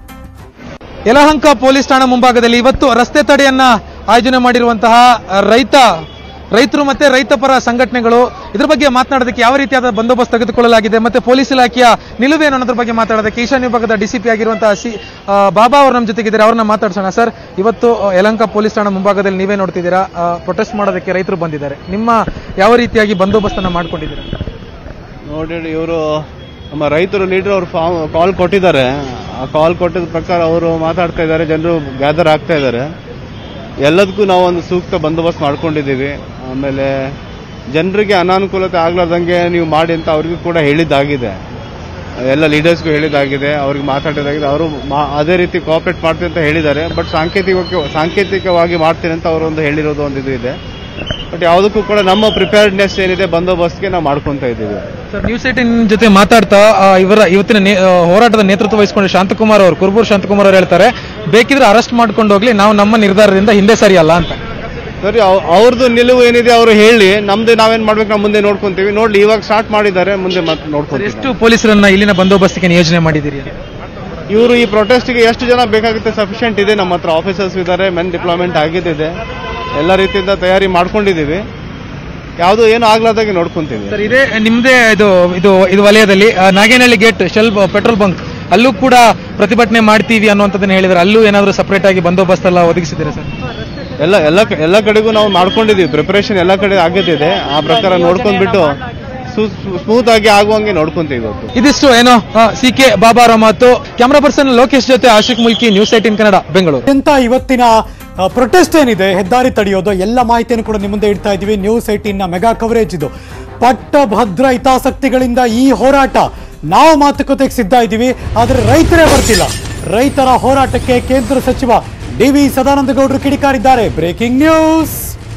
ಯಲಹಂಕ ಪೊಲೀಸ್ ಠಾಣಾ ಮುಂಭಾಗದಲ್ಲಿ ಇವತ್ತು ರಸ್ತೆ ತಡೆಯನ್ನ ಆಯೋಜನೆ ಮಾಡಿರುವಂತಹ ರೈತ ರೈತರು ಮತ್ತೆ ರೈತಪರ ಸಂಘಟನೆಗಳು ಇದ್ರ ಬಗ್ಗೆ ಮಾತನಾಡೋದಕ್ಕೆ ಯಾವ ರೀತಿಯಾದ ಬಂದೋಬಸ್ತ್ ತೆಗೆದುಕೊಳ್ಳಲಾಗಿದೆ ಮತ್ತೆ ಪೊಲೀಸ್ ಇಲಾಖೆಯ ನಿಲುವೇನು ಅನ್ನೋದ್ರ ಬಗ್ಗೆ ಮಾತಾಡೋದಕ್ಕೆ ಈಶಾನ್ಯ ವಿಭಾಗದ ಡಿಸಿಪಿ ಆಗಿರುವಂತಹ ಸಿ ಆ, ಬಾಬಾ ಅವರು ನಮ್ಮ ಜೊತೆಗಿದ್ದಾರೆ ಅವ್ರನ್ನ ಮಾತಾಡ್ಸೋಣ ಸರ್ ಇವತ್ತು ಆ, ಯಲಹಂಕ ಪೊಲೀಸ್ ಠಾಣಾ ಮುಂಭಾಗದಲ್ಲಿ ನೀವೇ ನೋಡ್ತಿದ್ದೀರಾ ಪ್ರೊಟೆಸ್ಟ್ ಮಾಡೋದಕ್ಕೆ ರೈತರು ಬಂದಿದ್ದಾರೆ ನಿಮ್ಮ ಯಾವ ರೀತಿಯಾಗಿ ಬಂದೋಬಸ್ತನ್ನ ಮಾಡ್ಕೊಂಡಿದ್ದೀರಾ ನೋಡಿ ಇವರು ನಮ್ಮ ರೈತರು ಲೀಡರ್ ಅವರು ಫಾರ್ಮ್ ಕಾಲ್ ಕೊಟ್ಟಿದ್ದಾರೆ ಆ ಕಾಲ್ ಕೊಟ್ಟಿದ ಪ್ರಕಾರ ಅವರು ಮಾತಾಡ್ತಾ ಇದ್ದಾರೆ ಜನರು ಗ್ಯಾದರ್ ಆಗ್ತಾ ಇದ್ದಾರೆ ಎಲ್ಲದಕ್ಕೂ ನಾವು ಒಂದು ಸೂಕ್ತ ಬಂದೋಬಸ್ತ್ ಮಾಡ್ಕೊಂಡಿದ್ದೀವಿ ಆಮೇಲೆ ಜನರಿಗೆ ಅನಾನುಕೂಲತೆ ಆಗ್ಲಾರ್ದಂಗೆ ನೀವು ಮಾಡಿ ಅಂತ ಅವ್ರಿಗೂ ಕೂಡ ಹೇಳಿದ್ದಾಗಿದೆ ಎಲ್ಲ ಲೀಡರ್ಸ್ಗೂ ಹೇಳಿದ್ದಾಗಿದೆ ಅವ್ರಿಗೆ ಮಾತಾಡಿದಾಗಿದೆ ಅವರು ಮಾ- ಅದೇ ರೀತಿ ಕೋಆಪರೇಟ್ ಮಾಡ್ತೀನಿ ಅಂತ ಹೇಳಿದ್ದಾರೆ ಬಟ್ ಸಾಂಕೇತಿಕವಾಗಿ ಸಾಂಕೇತಿಕವಾಗಿ ಮಾಡ್ತೀನಿ ಅಂತ ಅವರು ಒಂದು ಹೇಳಿರೋದು ಒಂದು ಇದು ಇದೆ ಬಟ್ ಯಾವುದಕ್ಕೂ ಕೂಡ ನಮ್ಮ ಪ್ರಿಪೇರ್ಡ್ನೆಸ್ ಏನಿದೆ ಬಂದೋಬಸ್ತ್ಗೆ ನಾವು ಮಾಡ್ಕೊತಾ ಇದ್ದೀವಿ ಸರ್ ನ್ಯೂಸ್ ಏಟಿನ್ ಜೊತೆ ಮಾತಾಡ್ತಾ ಆ, ಇವರ ಇವತ್ತಿನ ನೇ- ಆ, ಹೋರಾಟದ ನೇತೃತ್ವ ವಹಿಸಿಕೊಂಡು ಶಾಂತಕುಮಾರ್ ಅವರು ಕುರುಬೂರು ಶಾಂತಕುಮಾರ್ ಅವರು ಹೇಳ್ತಾರೆ ಬೇಕಿದ್ರೆ ಅರೆಸ್ಟ್ ಮಾಡ್ಕೊಂಡು ಹೋಗ್ಲಿ ನಾವು ನಮ್ಮ ನಿರ್ಧಾರದಿಂದ ಹಿಂದೆ ಸರಿಯಲ್ಲ ಅಂತ ಸರಿ ಅವ್- ಅವ್ರದ್ದು ನಿಲುವು ಏನಿದೆ ಅವರು ಹೇಳಿ ನಮ್ದು ನಾವೇನ್ ಮಾಡ್ಬೇಕು ನಾವು ಮುಂದೆ ನೋಡ್ಕೊಂತೀವಿ ನೋಡ್ಲಿ ಇವಾಗ ಸ್ಟಾರ್ಟ್ ಮಾಡಿದ್ದಾರೆ ಮುಂದೆ ಮತ್ತೆ ಸರ್ ನೋಡ್ಕೊಂತೀವಿ ಎಷ್ಟು ಪೊಲೀಸರನ್ನ ಇಲ್ಲಿನ ಬಂದೋಬಸ್ತಿಗೆ ನಿಯೋಜನೆ ಮಾಡಿದ್ದೀರಿ ಇವರು ಈ ಪ್ರೊಟೆಸ್ಟ್ಗೆ ಎಷ್ಟು ಜನ ಬೇಕಾಗುತ್ತೆ ಸಫಿಷಿಯಂಟ್ ಇದೆ ನಮ್ಮ ಹತ್ರ ಆಫೀಸರ್ಸ್ ಇದ್ದಾರೆ ಮೆನ್ ಡಿಪ್ಲಾಯ್ಮೆಂಟ್ ಆಗಿದ್ದಿದೆ ಎಲ್ಲ ರೀತಿಯಿಂದ ತಯಾರಿ ಮಾಡ್ಕೊಂಡಿದ್ದೀವಿ ಯಾವುದು ಏನು ಆಗ್ಲಾರ್ದಾಗೆ ನೋಡ್ಕೊಂತೀವಿ ಸರ್ ಇದೇ ನಿಮ್ದೇ ಇದು ಇದು ಇದು ವಲಯದಲ್ಲಿ ಆ, Nagenahalli gate shell petrol bunk ಅಲ್ಲೂ ಕೂಡ ಪ್ರತಿಭಟನೆ ಮಾಡ್ತೀವಿ ಅನ್ನುವಂಥದ್ದನ್ನ ಹೇಳಿದ್ರೆ ಅಲ್ಲೂ ಏನಾದರೂ ಸಪರೇಟ್ ಆಗಿ ಬಂದೋಬಸ್ತ್ ಎಲ್ಲ ಒದಗಿಸಿದ್ದೀರಾ ಸರ್ ಎಲ್ಲ ಎಲ್ಲ ಕ- ಎಲ್ಲ ಕಡೆಗೂ ನಾವು ಮಾಡ್ಕೊಂಡಿದ್ದೀವಿ ಪ್ರಿಪರೇಷನ್ ಎಲ್ಲ ಕಡೆ ಆಗಿದ್ದಿದೆ ಆ ಪ್ರಕಾರ ನೋಡ್ಕೊಂಡ್ಬಿಟ್ಟು ಸ್ಮೂತ್ ಆಗಿ ಆಗುವಂಗೆ ನೋಡ್ಕೊಂತೀವಿ ಇವತ್ತು ಇದಿಷ್ಟು ಏನೋ ಸಿ ಕೆ ಬಾಬಾ ಅವರ ಮಾತು ಕ್ಯಾಮ್ರಾ ಪರ್ಸನ್ ಲೋಕೇಶ್ ಜೊತೆ ಆಶಿಕ್ ಮುಲ್ಕಿ ನ್ಯೂಸ್ ಏಟಿನ್ ಕನ್ನಡ ಬೆಂಗಳೂರು ಎಂತ ಇವತ್ತಿನ ಪ್ರೊಟೆಸ್ಟ್ ಏನಿದೆ ಹೆದ್ದಾರಿ ತಡೆಯೋದು ಎಲ್ಲ ಮಾಹಿತಿಯನ್ನು ಕೂಡ ನಿಮ್ಮ ಮುಂದೆ ಇಡ್ತಾ ಇದ್ದೀವಿ ನ್ಯೂಸ್ ಏಟೀನ್ ನ ಮೆಗಾ ಕವರೇಜ್ ಇದು ಪಟ್ಟಭದ್ರ ಹಿತಾಸಕ್ತಿಗಳಿಂದ ಈ ಹೋರಾಟ ನಾವು ಮಾತುಕತೆಗೆ ಸಿದ್ಧ ಇದ್ದೀವಿ ಆದರೆ ರೈತರೇ ಬರ್ತಿಲ್ಲ ರೈತರ ಹೋರಾಟಕ್ಕೆ ಕೇಂದ್ರ ಸಚಿವ ಡಿ ವಿ ಸದಾನಂದ ಗೌಡರು ಕಿಡಿಕಾರಿದ್ದಾರೆ ಬ್ರೇಕಿಂಗ್ ನ್ಯೂಸ್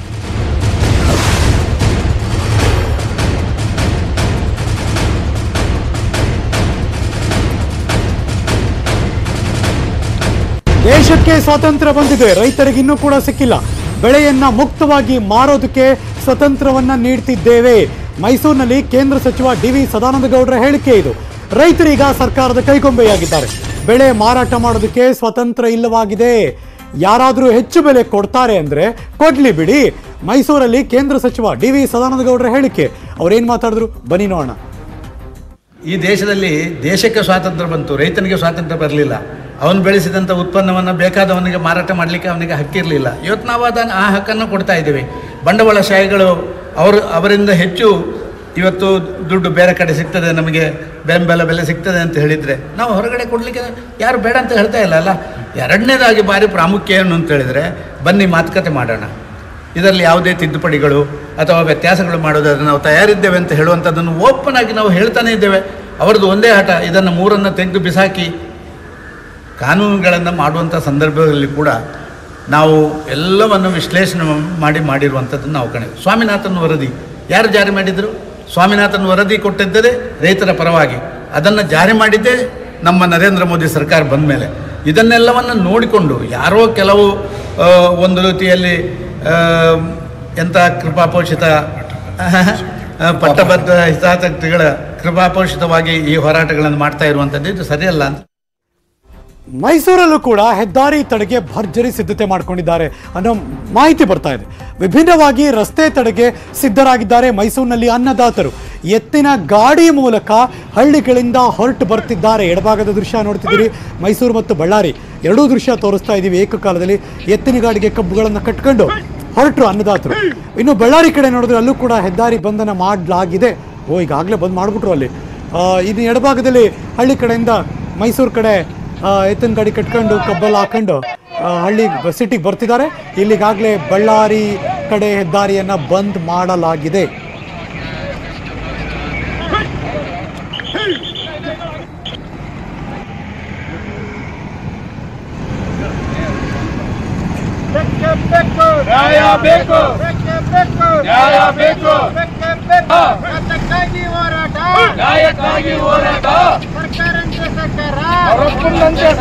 ದೇಶಕ್ಕೆ ಸ್ವಾತಂತ್ರ್ಯ ಬಂದಿದೆ ರೈತರಿಗೆ ಇನ್ನೂ ಕೂಡ ಸಿಕ್ಕಿಲ್ಲ ಬೆಳೆಯನ್ನ ಮುಕ್ತವಾಗಿ ಮಾರೋದಕ್ಕೆ ಸ್ವತಂತ್ರವನ್ನ ನೀಡ್ತಿದ್ದೇವೆ ಮೈಸೂರಿನಲ್ಲಿ ಕೇಂದ್ರ ಸಚಿವ ಡಿ ವಿ ಸದಾನಂದ ಗೌಡರ ಹೇಳಿಕೆ ಇದು ರೈತರೀಗ ಸರ್ಕಾರದ ಕೈಗೊಂಬೆಯಾಗಿದ್ದಾರೆ ಬೆಳೆ ಮಾರಾಟ ಮಾಡೋದಕ್ಕೆ ಸ್ವತಂತ್ರ ಇಲ್ಲವಾಗಿದೆ ಯಾರಾದರೂ ಹೆಚ್ಚು ಬೆಲೆ ಕೊಡ್ತಾರೆ ಅಂದ್ರೆ ಕೊಡ್ಲಿ ಬಿಡಿ ಮೈಸೂರಲ್ಲಿ ಕೇಂದ್ರ ಸಚಿವ ಡಿ ವಿ ಸದಾನಂದ ಗೌಡರ ಹೇಳಿಕೆ ಅವ್ರೇನ್ ಮಾತಾಡಿದ್ರು ಬನ್ನಿ ನೋಡೋಣ ಈ ದೇಶದಲ್ಲಿ ದೇಶಕ್ಕೆ ಸ್ವಾತಂತ್ರ್ಯ ಬಂತು ರೈತನಿಗೆ ಸ್ವಾತಂತ್ರ್ಯ ಬರಲಿಲ್ಲ ಅವನು ಬೆಳೆಸಿದಂಥ ಉತ್ಪನ್ನವನ್ನು ಬೇಕಾದವನಿಗೆ ಮಾರಾಟ ಮಾಡಲಿಕ್ಕೆ ಅವನಿಗೆ ಹಕ್ಕಿರಲಿಲ್ಲ ಇವತ್ತು ನಾವು ಅದನ್ನು ಆ ಹಕ್ಕನ್ನು ಕೊಡ್ತಾ ಇದ್ದೀವಿ ಬಂಡವಾಳಶಾಹಿಗಳು ಅವರು ಅವರಿಂದ ಹೆಚ್ಚು ಇವತ್ತು ದುಡ್ಡು ಬೇರೆ ಕಡೆ ಸಿಗ್ತದೆ ನಮಗೆ ಬೆಂಬಲ ಬೆಲೆ ಸಿಗ್ತದೆ ಅಂತ ಹೇಳಿದರೆ ನಾವು ಹೊರಗಡೆ ಕೊಡಲಿಕ್ಕೆ ಯಾರು ಬೇಡ ಅಂತ ಹೇಳ್ತಾ ಇಲ್ಲ ಅಲ್ಲ ಎರಡನೇದಾಗಿ ಭಾರಿ ಪ್ರಾಮುಖ್ಯ ಏನು ಅಂತ ಹೇಳಿದರೆ ಬನ್ನಿ ಮಾತುಕತೆ ಮಾಡೋಣ ಇದರಲ್ಲಿ ಯಾವುದೇ ತಿದ್ದುಪಡಿಗಳು ಅಥವಾ ವ್ಯತ್ಯಾಸಗಳು ಮಾಡೋದಾದ್ರೆ ನಾವು ತಯಾರಿದ್ದೇವೆ ಅಂತ ಹೇಳುವಂಥದ್ದನ್ನು ಓಪನ್ ಆಗಿ ನಾವು ಹೇಳ್ತಾನೆ ಇದ್ದೇವೆ ಅವರದ್ದು ಒಂದೇ ಆಟ ಇದನ್ನು ಮೂರನ್ನು ತೆಗೆದು ಬಿಸಾಕಿ ಕಾನೂನುಗಳನ್ನು ಮಾಡುವಂಥ ಸಂದರ್ಭದಲ್ಲಿ ಕೂಡ ನಾವು ಎಲ್ಲವನ್ನು ವಿಶ್ಲೇಷಣೆ ಮಾಡಿ ಮಾಡಿರುವಂಥದ್ದನ್ನು ನಾವು ಕಣೆ ಸ್ವಾಮಿನಾಥನ್ ವರದಿ ಯಾರು ಜಾರಿ ಮಾಡಿದರು ಸ್ವಾಮಿನಾಥನ್ ವರದಿ ಕೊಟ್ಟಿದ್ದರೆ ರೈತರ ಪರವಾಗಿ ಅದನ್ನು ಜಾರಿ ಮಾಡಿದ್ದೇ ನಮ್ಮ ನರೇಂದ್ರ ಮೋದಿ ಸರ್ಕಾರ ಬಂದ ಮೇಲೆ ಇದನ್ನೆಲ್ಲವನ್ನು ನೋಡಿಕೊಂಡು ಯಾರೋ ಕೆಲವು ಆ, ಒಂದು ರೀತಿಯಲ್ಲಿ ಆ, ಎಂಥ ಕೃಪಾಪೋಷಿತ ಆ, ಪಟ್ಟಬದ್ಧ ಹಿತಾಸಕ್ತಿಗಳ ಕೃಪಾಪೋಷಿತವಾಗಿ ಈ ಹೋರಾಟಗಳನ್ನು ಮಾಡ್ತಾ ಇರುವಂಥದ್ದು ಇದು ಸರಿಯಲ್ಲ ಅಂತ ಮೈಸೂರಲ್ಲೂ ಕೂಡ ಹೆದ್ದಾರಿ ತಡೆಗೆ ಭರ್ಜರಿ ಸಿದ್ಧತೆ ಮಾಡಿಕೊಂಡಿದ್ದಾರೆ ಅನ್ನೋ ಮಾಹಿತಿ ಬರ್ತಾ ಇದೆ ವಿಭಿನ್ನವಾಗಿ ರಸ್ತೆ ತಡೆಗೆ ಸಿದ್ಧರಾಗಿದ್ದಾರೆ ಮೈಸೂರಿನಲ್ಲಿ ಅನ್ನದಾತರು ಎತ್ತಿನ ಗಾಡಿ ಮೂಲಕ ಹಳ್ಳಿಗಳಿಂದ ಹೊರಟು ಬರ್ತಿದ್ದಾರೆ ಎಡಭಾಗದ ದೃಶ್ಯ ನೋಡ್ತಿದ್ದೀರಿ ಮೈಸೂರು ಮತ್ತು ಬಳ್ಳಾರಿ ಎರಡೂ ದೃಶ್ಯ ತೋರಿಸ್ತಾ ಇದ್ದೀವಿ ಏಕಕಾಲದಲ್ಲಿ ಎತ್ತಿನ ಗಾಡಿಗೆ ಕಬ್ಬುಗಳನ್ನು ಕಟ್ಕೊಂಡು ಹೊರಟರು ಅನ್ನದಾತರು ಇನ್ನು ಬಳ್ಳಾರಿ ಕಡೆ ನೋಡಿದ್ರೆ ಅಲ್ಲೂ ಕೂಡ ಹೆದ್ದಾರಿ ಬಂಧನ ಮಾಡಲಾಗಿದೆ ಓ ಈಗಾಗಲೇ ಬಂದ್ ಮಾಡಿಬಿಟ್ರು ಅಲ್ಲಿ ಆ, ಇನ್ನು ಎಡಭಾಗದಲ್ಲಿ ಹಳ್ಳಿ ಕಡೆಯಿಂದ ಮೈಸೂರು ಕಡೆ ಆ, ಎತ್ತಿನ ಗಾಡಿ ಕಟ್ಕೊಂಡು ಕಬ್ಬಲ್ಲಿ ಹಾಕೊಂಡು ಆ, ಹಳ್ಳಿ ಸಿಟಿಗೆ ಬರ್ತಿದ್ದಾರೆ ಇಲ್ಲಿಗಾಗಲೇ ಬಳ್ಳಾರಿ ಕಡೆ ಹೆದ್ದಾರಿಯನ್ನ ಬಂದ್ ಮಾಡಲಾಗಿದೆ ನ್ಯಾಯ ಬೇಕು ನ್ಯಾಯ ಬೇಕು ಅದಕ್ಕಾಗಿ ಹೋರಾಟ ನ್ಯಾಯಕ್ಕಾಗಿ ಹೋರಾಟ ಸರ್ಕಾರಂತೆ ಸರ್ಕಾರ ಸರ್ಕಾರಂತೆ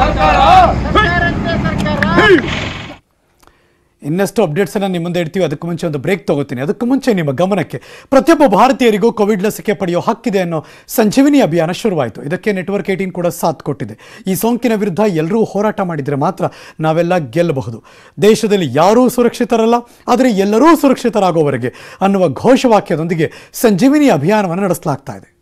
ಸರ್ಕಾರ ಇನ್ನಷ್ಟು ಅಪ್ಡೇಟ್ಸ್ ಅನ್ನ ನಿಮ್ಮ ಮುಂದೆ ಇಡ್ತೀವಿ ಅದಕ್ಕೂ ಮುಂಚೆ ಒಂದು ಬ್ರೇಕ್ ತಗೋತೀನಿ ಅದಕ್ಕೂ ಮುಂಚೆ ನಿಮ್ಮ ಗಮನಕ್ಕೆ ಪ್ರತಿಯೊಬ್ಬ ಭಾರತೀಯರಿಗೂ ಕೋವಿಡ್ ಲಸಿಕೆ ಪಡೆಯೋ ಹಕ್ಕಿದೆ ಅನ್ನೋ ಸಂಜೀವಿನಿ ಅಭಿಯಾನ ಶುರುವಾಯಿತು ಇದಕ್ಕೆ ನೆಟ್ವರ್ಕ್ ಏಟೀನ್ ಕೂಡ ಸಾಥ್ ಕೊಟ್ಟಿದೆ ಈ ಸೋಂಕಿನ ವಿರುದ್ಧ ಎಲ್ಲರೂ ಹೋರಾಟ ಮಾಡಿದರೆ ಮಾತ್ರ ನಾವೆಲ್ಲ ಗೆಲ್ಲಬಹುದು ದೇಶದಲ್ಲಿ ಯಾರೂ ಸುರಕ್ಷಿತರಲ್ಲ ಆದರೆ ಎಲ್ಲರೂ ಸುರಕ್ಷಿತರಾಗುವವರೆಗೆ ಅನ್ನುವ ಘೋಷವಾಕ್ಯದೊಂದಿಗೆ ಸಂಜೀವಿನಿ ಅಭಿಯಾನವನ್ನು ನಡೆಸಲಾಗ್ತಾ ಇದೆ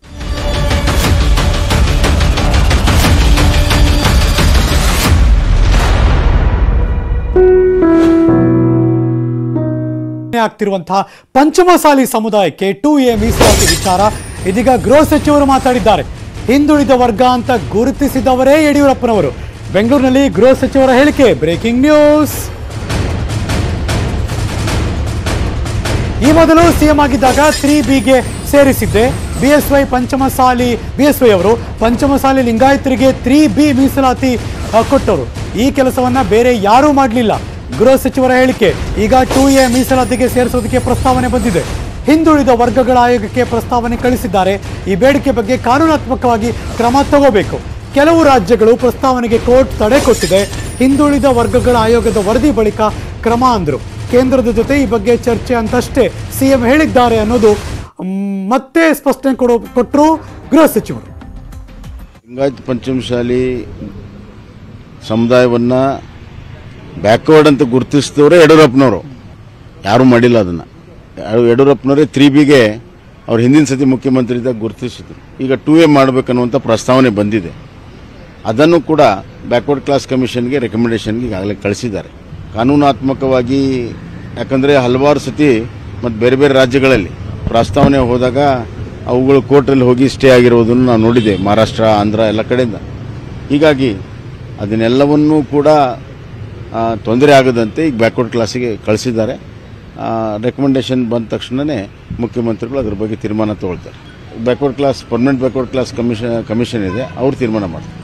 ಆಗ್ತಿರುವಂತಹ ಪಂಚಮಸಾಲಿ ಸಮುದಾಯಕ್ಕೆ ಟೂ ಎ ಮೀಸಲಾತಿ ವಿಚಾರ ಇದೀಗ ಗೃಹ ಸಚಿವರು ಮಾತಾಡಿದ್ದಾರೆ ಹಿಂದುಳಿದ ವರ್ಗ ಅಂತ ಗುರುತಿಸಿದವರೇ ಯಡಿಯೂರಪ್ಪನವರು ಬೆಂಗಳೂರಿನಲ್ಲಿ ಗೃಹ ಸಚಿವರ ಹೇಳಿಕೆ ಬ್ರೇಕಿಂಗ್ ನ್ಯೂಸ್ ಈ ಮೊದಲು ಸಿಎಂ ಆಗಿದ್ದಾಗ ತ್ರೀ ಬಿಗೆ ಸೇರಿಸಿದ್ದೆ ಬಿಎಸ್ವೈ ಪಂಚಮಸಾಲಿ ಬಿಎಸ್ವೈ ಅವರು ಪಂಚಮಸಾಲಿ ಲಿಂಗಾಯತರಿಗೆ ತ್ರೀ ಬಿ ಮೀಸಲಾತಿ ಆ, ಕೊಟ್ಟರು ಈ ಕೆಲಸವನ್ನ ಬೇರೆ ಯಾರೂ ಮಾಡಲಿಲ್ಲ ಗೃಹ ಸಚಿವರ ಹೇಳಿಕೆ ಈಗ ಟೂ ಎ ಮೀಸಲಾತಿಗೆ ಸೇರಿಸೋದಕ್ಕೆ ಪ್ರಸ್ತಾವನೆ ಬಂದಿದೆ ಹಿಂದುಳಿದ ವರ್ಗಗಳ ಆಯೋಗಕ್ಕೆ ಪ್ರಸ್ತಾವನೆ ಕಳಿಸಿದ್ದಾರೆ ಈ ಬೇಡಿಕೆ ಬಗ್ಗೆ ಕಾನೂನಾತ್ಮಕವಾಗಿ ಕ್ರಮ ತಗೋಬೇಕು ಕೆಲವು ರಾಜ್ಯಗಳು ಪ್ರಸ್ತಾವನೆಗೆ ಕೋರ್ಟ್ ತಡೆ ಕೊಟ್ಟಿದೆ ಹಿಂದುಳಿದ ವರ್ಗಗಳ ಆಯೋಗದ ವರದಿ ಬಳಿಕ ಕ್ರಮ ಅಂದರು ಕೇಂದ್ರದ ಜೊತೆ ಈ ಬಗ್ಗೆ ಚರ್ಚೆ ಅಂತಷ್ಟೇ ಸಿಎಂ ಹೇಳಿದ್ದಾರೆ ಅನ್ನೋದು ಮ್, ಮತ್ತೆ ಸ್ಪಷ್ಟನೆ ಕೊಡೋ ಕೊಟ್ಟರು ಗೃಹ ಸಚಿವರು ಲಿಂಗಾಯತ್ ಪಂಚಮಶಾಲಿ ಸಮುದಾಯವನ್ನು ಬ್ಯಾಕ್ವರ್ಡ್ ಅಂತ ಗುರುತಿಸಿದವರೇ ಯಡಿಯೂರಪ್ಪನವರು ಯಾರೂ ಮಾಡಿಲ್ಲ ಅದನ್ನು ಯಡಿಯೂರಪ್ಪನವರೇ ತ್ರೀ ಬಿಗೆ ಅವ್ರು ಹಿಂದಿನ ಸತಿ ಮುಖ್ಯಮಂತ್ರಿ ಇದ್ದಾಗ ಗುರುತಿಸಿದ್ರು ಈಗ ಟೂ ಎ ಮಾಡಬೇಕನ್ನುವಂಥ ಪ್ರಸ್ತಾವನೆ ಬಂದಿದೆ ಅದನ್ನು ಕೂಡ ಬ್ಯಾಕ್ವರ್ಡ್ ಕ್ಲಾಸ್ ಕಮಿಷನ್ಗೆ ರೆಕಮೆಂಡೇಷನ್ಗೆ ಈಗಾಗಲೇ ಕಳಿಸಿದ್ದಾರೆ ಕಾನೂನಾತ್ಮಕವಾಗಿ ಯಾಕಂದರೆ ಹಲವಾರು ಸತಿ ಮತ್ತು ಬೇರೆ ಬೇರೆ ರಾಜ್ಯಗಳಲ್ಲಿ ಪ್ರಸ್ತಾವನೆ ಹೋದಾಗ ಅವುಗಳು ಕೋರ್ಟಲ್ಲಿ ಹೋಗಿ ಸ್ಟೇ ಆಗಿರೋದನ್ನು ನಾವು ನೋಡಿದೆ ಮಹಾರಾಷ್ಟ್ರ ಆಂಧ್ರ ಎಲ್ಲ ಕಡೆಯಿಂದ ಹೀಗಾಗಿ ಅದನ್ನೆಲ್ಲವನ್ನೂ ಕೂಡ ಆ, ತೊಂದರೆ ಆಗದಂತೆ ಈಗ ಬ್ಯಾಕ್ವರ್ಡ್ ಕ್ಲಾಸಿಗೆ ಕಳಿಸಿದ್ದಾರೆ ರೆಕಮೆಂಡೇಷನ್ ಬಂದ ತಕ್ಷಣವೇ ಮುಖ್ಯಮಂತ್ರಿಗಳು ಅದ್ರ ಬಗ್ಗೆ ತೀರ್ಮಾನ ತಗೊಳ್ತಾರೆ backward class permanent backward class commission commission ಇದೆ ಅವ್ರು ತೀರ್ಮಾನ ಮಾಡ್ತಾರೆ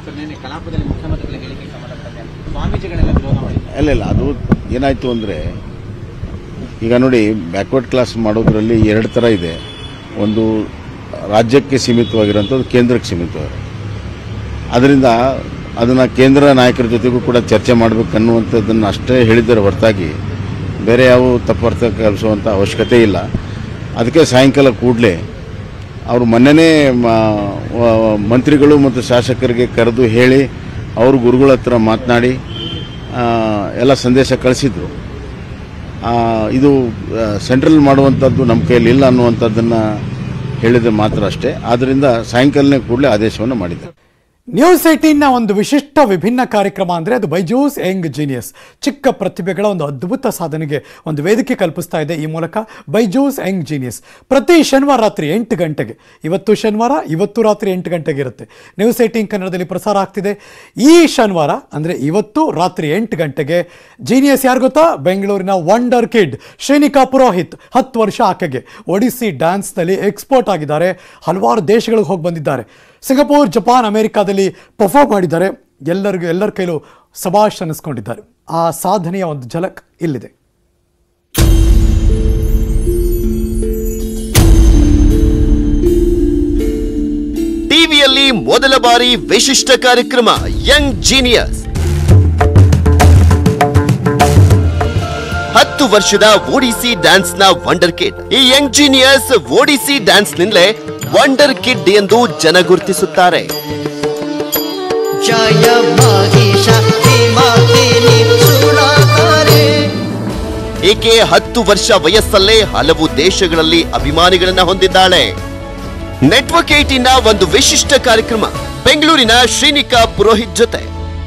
ಇಲ್ಲ ಇಲ್ಲ ಅದು ಏನಾಯಿತು ಅಂದರೆ ಈಗ ನೋಡಿ ಬ್ಯಾಕ್ವರ್ಡ್ ಕ್ಲಾಸ್ ಮಾಡೋದ್ರಲ್ಲಿ ಎರಡು ಥರ ಇದೆ ಒಂದು ರಾಜ್ಯಕ್ಕೆ ಸೀಮಿತವಾಗಿರೋಂಥದ್ದು ಕೇಂದ್ರಕ್ಕೆ ಸೀಮಿತವಾಗಿರೋ ಅದರಿಂದ ಅದನ್ನು ಕೇಂದ್ರ ನಾಯಕರ ಜೊತೆಗೂ ಕೂಡ ಚರ್ಚೆ ಮಾಡಬೇಕು ಅನ್ನುವಂಥದ್ದನ್ನು ಅಷ್ಟೇ ಹೇಳಿದರೆ ಹೊರತಾಗಿ ಬೇರೆ ಯಾವ ತಪ್ಪರ್ಥ ಕಲಿಸುವಂಥ ಅವಶ್ಯಕತೆ ಇಲ್ಲ ಅದಕ್ಕೆ ಸಾಯಂಕಾಲ ಕೂಡಲೇ ಅವರು ಮೊನ್ನೆನೇ ಮ- ವ- ಮಂತ್ರಿಗಳು ಮತ್ತು ಶಾಸಕರಿಗೆ ಕರೆದು ಹೇಳಿ ಅವರು ಗುರುಗಳ ಹತ್ರ ಮಾತನಾಡಿ ಆ, ಎಲ್ಲ ಸಂದೇಶ ಕಳಿಸಿದ್ರು ಆ, ಇದು ಸೆಂಟ್ರಲ್ ಮಾಡುವಂಥದ್ದು ನಮ್ಮ ಕೈಯಲ್ಲಿ ಇಲ್ಲ ಅನ್ನುವಂಥದ್ದನ್ನು ಹೇಳಿದ್ರೆ ಮಾತ್ರ ಅಷ್ಟೇ ಆದ್ದರಿಂದ ಸಾಯಂಕಾಲನೇ ಕೂಡಲೇ ಆದೇಶವನ್ನು ಮಾಡಿದ್ದಾರೆ ನ್ಯೂಸ್ ಏಟೀನ್ನ ಒಂದು ವಿಶಿಷ್ಟ ವಿಭಿನ್ನ ಕಾರ್ಯಕ್ರಮ ಅಂದರೆ ಅದು ಬೈಜೂಸ್ ಯಂಗ್ ಜೀನಿಯಸ್ ಚಿಕ್ಕ ಪ್ರತಿಭೆಗಳ ಒಂದು ಅದ್ಭುತ ಸಾಧನೆಗೆ ಒಂದು ವೇದಿಕೆ ಕಲ್ಪಿಸ್ತಾ ಇದೆ ಈ ಮೂಲಕ ಬೈಜೂಸ್ ಯಂಗ್ ಜೀನಿಯಸ್ ಪ್ರತಿ ಶನಿವಾರ ರಾತ್ರಿ ಎಂಟು ಗಂಟೆಗೆ ಇವತ್ತು ಶನಿವಾರ ಇವತ್ತು ರಾತ್ರಿ ಎಂಟು ಗಂಟೆಗೆ ಇರುತ್ತೆ ನ್ಯೂಸ್ ಏಟೀನ್ ಕನ್ನಡದಲ್ಲಿ ಪ್ರಸಾರ ಆಗ್ತಿದೆ ಈ ಶನಿವಾರ ಅಂದರೆ ಇವತ್ತು ರಾತ್ರಿ ಎಂಟು ಗಂಟೆಗೆ ಜೀನಿಯಸ್ ಯಾರು ಗೊತ್ತಾ ಬೆಂಗಳೂರಿನ ವಂಡರ್ ಕಿಡ್ ಶ್ರೇನಿಕಾ ಪುರೋಹಿತ್ ಹತ್ತು ವರ್ಷ ಆಕೆಗೆ ಒಡಿಸ್ಸಿ ಡ್ಯಾನ್ಸ್ನಲ್ಲಿ ಎಕ್ಸ್ಪೋರ್ಟ್ ಆಗಿದ್ದಾರೆ ಹಲವಾರು ದೇಶಗಳಿಗೆ ಹೋಗಿ ಬಂದಿದ್ದಾರೆ ಸಿಂಗಪೂರ್ ಜಪಾನ್ ಅಮೆರಿಕಾದಲ್ಲಿ ಪರ್ಫಾರ್ಮ್ ಮಾಡಿದ್ದಾರೆ ಎಲ್ಲರಿಗೂ ಎಲ್ಲರ ಕೈಲೂ ಸಭಾಷ್ ಅನ್ನಿಸ್ಕೊಂಡಿದ್ದಾರೆ ಆ ಸಾಧನೆಯ ಒಂದು ಝಲಕ್ ಇಲ್ಲಿದೆ ಮೊದಲ ಬಾರಿ ವಿಶಿಷ್ಟ ಕಾರ್ಯಕ್ರಮ ಯಂಗ್ ಜೀನಿಯಸ್ ಹತ್ತು ವರ್ಷದ ಒಡಿಸಿ ಡ್ಯಾನ್ಸ್ ನ ವಂಡರ್ ಕಿಡ್ ಈ ಯಂಗ್ ಜೀನಿಯಸ್ ಒಡಿಸಿ ಡ್ಯಾನ್ಸ್ ನಿಂದಲೇ ವಂಡರ್ ಕಿಡ್ ಎಂದು ಜನ ಗುರುತಿಸುತ್ತಾರೆ ಜಯ ಮಹಿಷ ಹಿಮತಿನಿ ಸುಳಕರೆ ಈಕೆ ಹತ್ತು ವರ್ಷ ವಯಸ್ಸಲ್ಲೇ ಹಲವು ದೇಶಗಳಲ್ಲಿ ಅಭಿಮಾನಿಗಳನ್ನ ಹೊಂದಿದ್ದಾಳೆ ನೆಟ್ವರ್ಕ್ ಏಟಿನ ಒಂದು ವಿಶಿಷ್ಟ ಕಾರ್ಯಕ್ರಮ ಬೆಂಗಳೂರಿನ ಶ್ರೀನಿಕಾ ಪುರೋಹಿತ್ ಜೊತೆ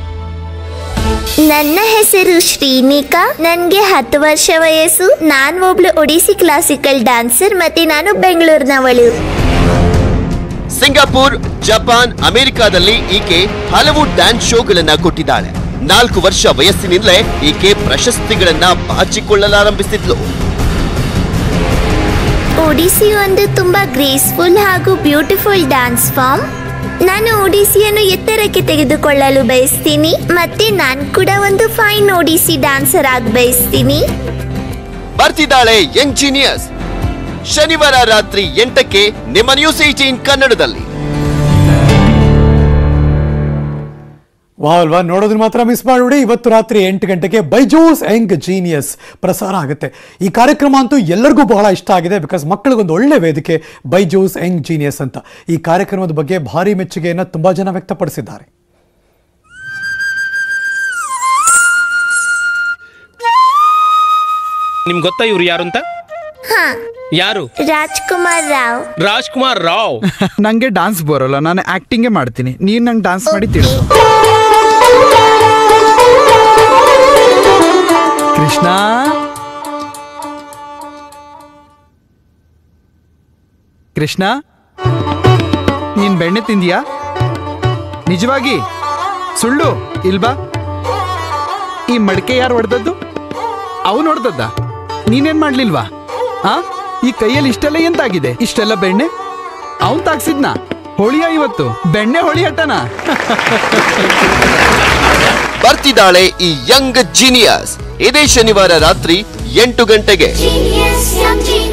ನನ್ನ ಹೆಸರು ಶ್ರೀನಿಕಾ ನನಗೆ ಹತ್ತು ವರ್ಷ ವಯಸ್ಸು ನಾನು ಒಬ್ಳು ಒಡಿಸಿ ಕ್ಲಾಸಿಕಲ್ ಡಾನ್ಸರ್ ಮತ್ತೆ ನಾನು ಬೆಂಗಳೂರಿನವಳು ಸಿಂಗಾಪುರ್ ಜಪಾನ್ ಅಮೆರಿಕಾದಲ್ಲಿ ಈಕೆ ಹಲವು ಡ್ಯಾನ್ಸ್ ಶೋಗಳನ್ನ ಕೊಟ್ಟಿದ್ದಾಳೆ ನಾಲ್ಕು ವರ್ಷ ವಯಸ್ಸಿನಿಂದಲೇ ಈಕೆ ಪ್ರಶಸ್ತಿಗಳನ್ನ ಬಾಚಿಕೊಳ್ಳಲಾರಂಭಿಸಿದ್ಲು ಒಡಿಸಿ ಒಂದು ತುಂಬಾ ಗ್ರೇಸ್ಫುಲ್ ಹಾಗೂ ಬ್ಯೂಟಿಫುಲ್ ಡ್ಯಾನ್ಸ್ ಫಾರ್ಮ್ ನಾನು ಒಡಿಸಿಯನ್ನು ಎತ್ತರಕ್ಕೆ ತೆಗೆದುಕೊಳ್ಳಲು ಬಯಸ್ತೀನಿ ಮತ್ತೆ ನಾನು ಕೂಡ ಒಂದು ಫೈನ್ ಒಡಿಸಿ ಡ್ಯಾನ್ಸರ್ ಆಗಿ ಬಯಸ್ತೀನಿ ಬರ್ತಿದ್ದಾಳೆ ಯಂಗ್ ಜೀನಿಯಸ್ ಶನಿವಾರ ರಾತ್ರಿ ಎಂಟಕ್ಕೆ ನಿಮ್ಮ ನ್ಯೂಸ್ ಏಟೀನ್ ಕನ್ನಡದಲ್ಲಿ ವಾ ಅಲ್ವಾ ನೋಡೋದನ್ನ ಮಾತ್ರ ಮಿಸ್ ಮಾಡಿಬಿಡಿ ಇವತ್ತು ರಾತ್ರಿ ಎಂಟು ಗಂಟೆಗೆ ಬೈಜೂಸ್ ಯಂಗ್ ಜೀನಿಯಸ್ ಪ್ರಸಾರ ಆಗುತ್ತೆ ಈ ಕಾರ್ಯಕ್ರಮ ಅಂತೂ ಎಲ್ಲರಿಗೂ ಬಹಳ ಇಷ್ಟ ಆಗಿದೆ ಬಿಕಾಸ್ ಮಕ್ಕಳಿಗೊಂದು ಒಳ್ಳೆ ವೇದಿಕೆ ಬೈಜೂಸ್ ಯಂಗ್ ಜೀನಿಯಸ್ ಅಂತ ಈ ಕಾರ್ಯಕ್ರಮದ ಬಗ್ಗೆ ಭಾರಿ ಮೆಚ್ಚುಗೆಯನ್ನು ತುಂಬಾ ಜನ ವ್ಯಕ್ತಪಡಿಸಿದ್ದಾರೆ ನಿಮ್ಗೆ ಗೊತ್ತಾ ಇವ್ರು ಯಾರು ಅಂತ ಹಾ ಯಾರು ರಾಜ್ಕುಮಾರ್ ರಾವ್ ರಾಜ್ಕುಮಾರ್ ರಾವ್ ನಂಗೆ ಡಾನ್ಸ್ ಬರೋಲ್ಲ ನಾನು ಆಕ್ಟಿಂಗೇ ಮಾಡ್ತೀನಿ ನೀನ್ ನಂಗೆ ಡಾನ್ಸ್ ಮಾಡಿ ತಿಳಿಸು ಕೃಷ್ಣ ಕೃಷ್ಣ ನೀನ್ ಬೆಣ್ಣೆ ತಿಂದಿಯಾ ನಿಜವಾಗಿ ಸುಳ್ಳು ಇಲ್ಬಾ ಈ ಮಡಿಕೆ ಯಾರು ಹೊಡೆದದ್ದು ಅವನು ಹೊಡೆದದ್ದ ನೀನೇನ್ ಮಾಡ್ಲಿಲ್ವಾ ಆ ಈ ಕೈಯಲ್ಲಿ ಇಷ್ಟೆಲ್ಲ ಎಂತಾಗಿದೆ ಇಷ್ಟೆಲ್ಲ ಬೆಣ್ಣೆ ಅವನ್ ತಾಗ್ಸಿದ್ನ ಹೋಳಿಯ ಇವತ್ತು ಬೆಣ್ಣೆ ಹೋಳಿ ಹಟ್ಟನ ಬರ್ತಿದ್ದಾಳೆ ಈ ಯಂಗ್ ಜೀನಿಯಸ್ ಇದೇ ಶನಿವಾರ ರಾತ್ರಿ ಎಂಟು ಗಂಟೆಗೆ Genius, young genius.